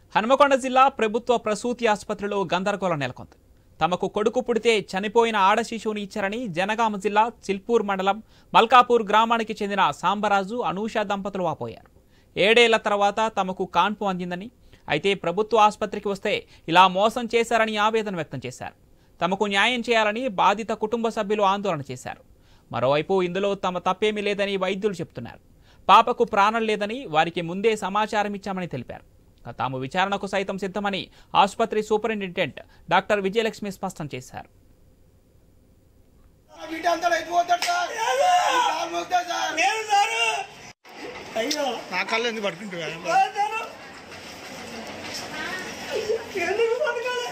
హనుమకొండ జిల్లా ప్రభుత్వ ప్రసూతి ఆసుపత్రిలో గందరగోళం నెలకొంది తమకు కొడుకు పుడితే చనిపోయిన ఆడ శిశువుని ఇచ్చారని జనగామ జిల్లా చిల్పూర్ మండలం మల్కాపూర్ గ్రామానికి చెందిన సాంబరాజు అనూష దంపతులు వాపోయారు ఏడేళ్ల తర్వాత తమకు కాన్పు అందిందని అయితే ప్రభుత్వ ఆసుపత్రికి వస్తే ఇలా మోసం చేశారని ఆవేదన వ్యక్తం చేశారు తమకు న్యాయం చేయాలని బాధిత కుటుంబ సభ్యులు ఆందోళన చేశారు మరోవైపు ఇందులో తమ తప్పేమీ లేదని వైద్యులు చెప్తున్నారు పాపకు ప్రాణం లేదని వారికి ముందే సమాచారం ఇచ్చామని తెలిపారు ఇక తాము విచారణకు సైతం సిద్ధమని ఆసుపత్రి సూపరింటెండెంట్ డాక్టర్ విజయలక్ష్మి స్పష్టం చేశారు బిడ్డ అంతా అయిపోతాడు సార్ కాలు మోగుతాడు సార్ నేను సారు అయ్యో నా కళ్ళు ఎందుకు పట్టుకుంటున్నా సారు ఎందుకు పట్టుకోలే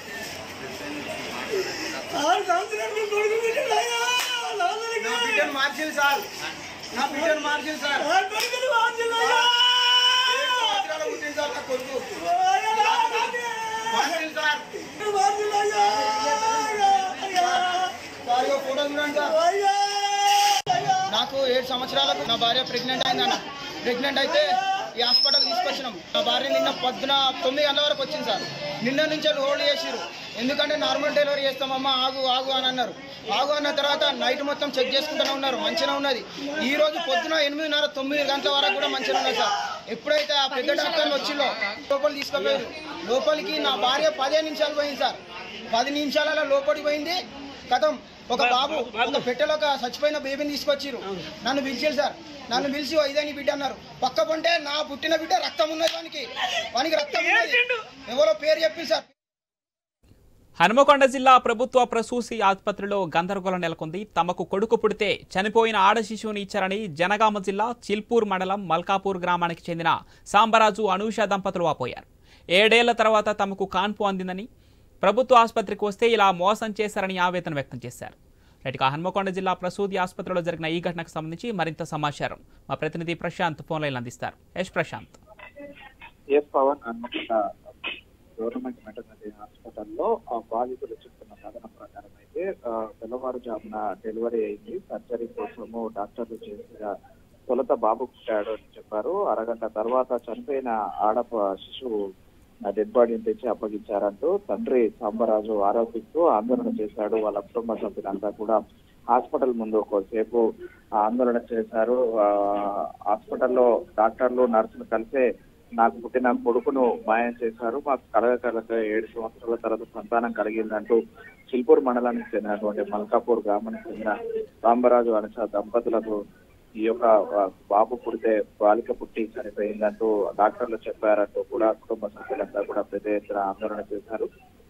ఆరు సంవత్సరాలు మీ కొడుకు పెట్టాడు అయ్యా లోపలికి. నా బిడ్డను మార్చింది సార్ నా బిడ్డను మార్చింది సార్ ఆ కొడుకుని మార్చిందయ్యా. ఏడు సంవత్సరాలు పుట్టింది సార్ నా కొడుకు అయ్యా, నాకే. మార్చింది సార్ మార్చిందయ్యా. అయ్యా, అయ్యా, సార్ ఇగో ఫోటో చూడండి సార్ అయ్యా, అయ్యా. నాకు ఏడు సంవత్సరాలకు నా భార్య ప్రెగ్నెంట్ అయిందన్న ప్రెగ్నెంట్ అయితే ఈ హాస్పిటల్ తీసుకొచ్చినాం నా భార్య నిన్న పొద్దున తొమ్మిది గంటల వరకు వచ్చింది సార్ నిన్న నుంచి హోల్డ్ చేసిరు ఎందుకంటే నార్మల్ డెలివరీ చేస్తామమ్మా ఆగు ఆగు అని అన్నారు ఆగు అన్న తర్వాత నైట్ మొత్తం చెక్ చేసుకుంటూనే ఉన్నారు మంచిగా ఉన్నది ఈ రోజు పొద్దున ఎనిమిదిన్నర తొమ్మిది గంటల వరకు కూడా మంచిగా ఉన్నది సార్ ఎప్పుడైతే ఆ పెద్ద డాక్టర్లు వచ్చిందో లోపల తీసుకుపోయారు లోపలికి నా భార్య పదే నిమిషాలు పోయింది సార్ పది నిమిషాలలో లోపలికి పోయింది కథం ఒక బాబు ఒక పెట్టెలో ఒక చచ్చిపోయిన బేబీని తీసుకొచ్చిర్రు నన్ను పిలిచారు సార్ నన్ను పిలిచి "ఓ ఇదే నీ బిడ్డ అన్నారు పక్క పొంటే నా పుట్టిన బిడ్డ రక్తం ఉన్నది వానికి వానికి రక్తం ఉన్నది ఎవరో పేరు చెప్పి సార్ హనుమకొండ జిల్లా ప్రభుత్వ ప్రసూసి ఆసుపత్రిలో గందరగోళం నెలకొంది తమకు కొడుకు పుడితే చనిపోయిన ఆడ శిశువుని ఇచ్చారని జనగామ జిల్లా చిల్పూర్ మండలం మల్కాపూర్ గ్రామానికి చెందిన సాంబరాజు అనూష దంపతులు వాపోయారు ఏడేళ్ల తర్వాత తమకు కాన్పు అందిందని ప్రభుత్వ ఆసుపత్రికి వస్తే ఇలా మోసం చేశారని ఆవేదన వ్యక్తం చేశారు రైట్గా హన్మకొండ జిల్లా ప్రసూతి ఆసుపత్రిలో జరిగిన ఈ ఘటనకు సంబంధించి మరింత సమాచారం మా ప్రతినిధి ప్రశాంత్ ఫోన్ లైన్ అందిస్తారు yes Prashant yes Pavan Hanamkonda government maternity హాస్పిటల్లో ఆ బాధితులు చెప్తున్న కథనం ప్రకారం అయితే ఆ, తెల్లవారుజామున డెలివరీ అయింది సర్జరీ కోసము డాక్టర్లు చేసిన తొలుత బాబు పుట్టాడు అని చెప్పారు అరగంట తర్వాత చనిపోయిన ఆడ శిశువు డెడ్ బాడీని తెచ్చి అప్పగించారంటూ తండ్రి సాంబరాజు ఆరోపిస్తూ ఆందోళన చేశాడు వాళ్ళ కుటుంబ సభ్యులంతా కూడా హాస్పిటల్ ముందు కొద్దిసేపు ఆందోళన చేశారు ఆ, హాస్పిటల్లో డాక్టర్లు నర్సులు కలిసే నాకు పుట్టిన కొడుకును మాయం చేశారు మాకు కలగ కలగ ఏడు సంవత్సరాల తర్వాత సంతానం కలిగిందంటూ చిల్పూర్ మండలానికి చెందినటువంటి మల్కాపూర్ గ్రామానికి చెందిన రాంబరాజు అనుష దంపతులకు ఈ యొక్క ఆ, బాబు పుడితే బాలిక పుట్టి చనిపోయిందంటూ డాక్టర్లు చెప్పారంటూ కూడా కుటుంబ సభ్యులంతా కూడా పెద్ద ఎత్తున ఆందోళన చేశారు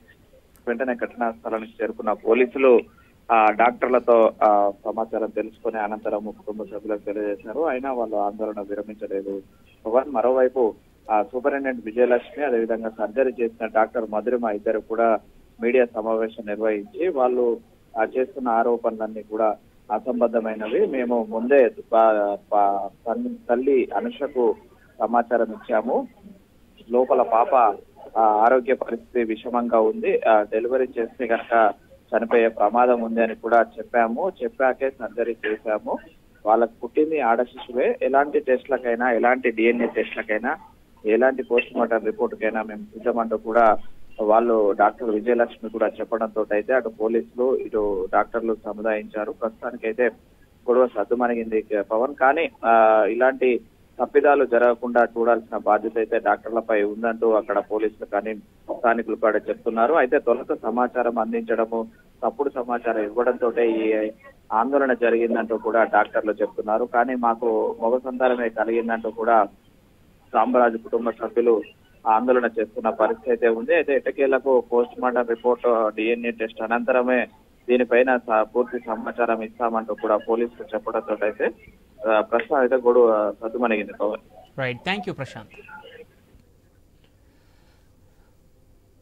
వెంటనే ఘటనా స్థలానికి చేరుకున్న పోలీసులు ఆ డాక్టర్లతో ఆ సమాచారం తెలుసుకుని అనంతరం కుటుంబ సభ్యులకు తెలియజేశారు అయినా వాళ్ళు ఆందోళన విరమించలేదు పవన్ మరోవైపు ఆ సూపరింటెండెంట్ విజయలక్ష్మి అదేవిధంగా సర్జరీ చేసిన డాక్టర్ మధురిమ ఇద్దరు కూడా మీడియా సమావేశం నిర్వహించి వాళ్ళు ఆ చేస్తున్న ఆరోపణలన్నీ కూడా అసంబద్ధమైనవి మేము ముందే ప- ప- తన్- తల్లి అనుషకు సమాచారం ఇచ్చాము లోపల పాప ఆ, ఆరోగ్య పరిస్థితి విషమంగా ఉంది ఆ, డెలివరీ చేస్తే కనుక చనిపోయే ప్రమాదం ఉంది అని కూడా చెప్పాము చెప్పాకే సర్జరీ చేశాము వాళ్ళకు పుట్టింది ఆడ శిశువే ఎలాంటి టెస్ట్లకైనా ఎలాంటి డిఎన్ఏ టెస్ట్లకైనా ఎలాంటి పోస్ట్ మార్టం రిపోర్ట్కైనా మేము సిద్ధమంటూ కూడా వాళ్ళు డాక్టర్ విజయలక్ష్మి కూడా చెప్పడంతో అయితే అటు పోలీసులు ఇటు డాక్టర్లు సముదాయించారు ప్రస్తుతానికైతే గొడవ సద్దుమణిగింది పవన్ కానీ ఆ, ఇలాంటి తప్పిదాలు జరగకుండా చూడాల్సిన బాధ్యత అయితే డాక్టర్లపై ఉందంటూ అక్కడ పోలీసులు కానీ స్థానికులు కూడా చెప్తున్నారు అయితే తొలుత సమాచారం అందించడము తప్పుడు సమాచారం ఇవ్వడంతో ఈ ఆందోళన జరిగిందంటూ కూడా డాక్టర్లు చెప్తున్నారు కానీ మాకు మగ సంతానమే కలిగిందంటూ కూడా సాంబరాజు కుటుంబ సభ్యులు ఆందోళన చేస్తున్న పరిస్థితి అయితే ఉంది అయితే ఎటకేళ్లకు post mortem report DNA test అనంతరమే దీనిపైన స- పూర్తి సమాచారం ఇస్తామంటూ కూడా పోలీసులు చెప్పడంతో అయితే ఆ, ప్రస్తుతం అయితే గొడవ సద్దుమణిగింది Pavan right thank you Prashanth